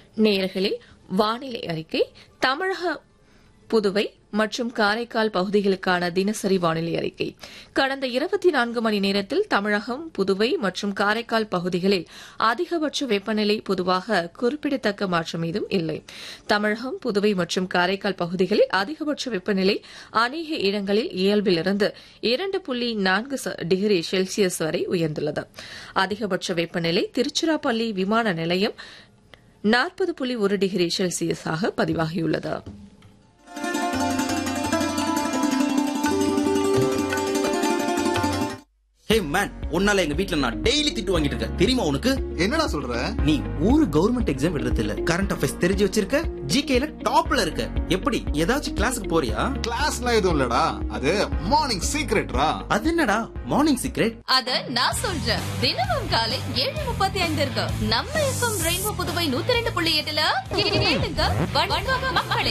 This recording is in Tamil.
நேயர்களே வானிலை அறிக்கை தமிழக புதுவை மற்றும் காரைக்கால் பகுதிகளுக்கான தினசரி வானிலை அறிக்கை கடந்த இருபத்தி நான்கு மணி நேரத்தில் தமிழகம் புதுவை மற்றும் காரைக்கால் பகுதிகளில் அதிகபட்ச வெப்பநிலை பொதுவாக குறிப்பிடத்தக்க மாற்றம் ஏதும் இல்லை தமிழகம் புதுவை மற்றும் காரைக்கால் பகுதிகளில் அதிகபட்ச வெப்பநிலை அநேக இடங்களில் இயல்பிலிருந்து இரண்டு புள்ளி நான்கு ச- டிகிரி செல்சியஸ் வரை உயர்ந்துள்ளது அதிகபட்ச வெப்பநிலை திருச்சிராப்பள்ளி விமான நிலையம் நாற்பது புள்ளி ஒரு டிகிரி செல்சியஸாக பதிவாகியுள்ளது ஹே மேன் உன்னால எங்க வீட்ல நான் டெய்லி திட்டு வாங்கிட்டு இருக்கேன் தெரியுமா உனக்கு என்னடா சொல்ற நீ ஒரு கவர்மெண்ட் எக்ஸாம் எழுதுறது இல்ல கரண்ட் அஃபேர்ஸ் தெரிஞ்சு வச்சிருக்க ஜிகேல டாப்ல இருக்க எப்படி ஏதாச்சும் கிளாஸுக்கு போறியா கிளாஸ்லாம் எதுவும் இல்லடா அது மார்னிங் சீக்ரெட்ரா அது என்னடா மார்னிங் சீக்ரெட் அத நான் சொல்றேன் தினமும் காலை ஏழு முப்பத்தி ஐந்து இருக்கு நம்ம எஃப்எம் ரெயின்போ புதுவை நூத்தி ரெண்டு புள்ளி எட்டுல கேளுங்க வணக்கம் மக்களே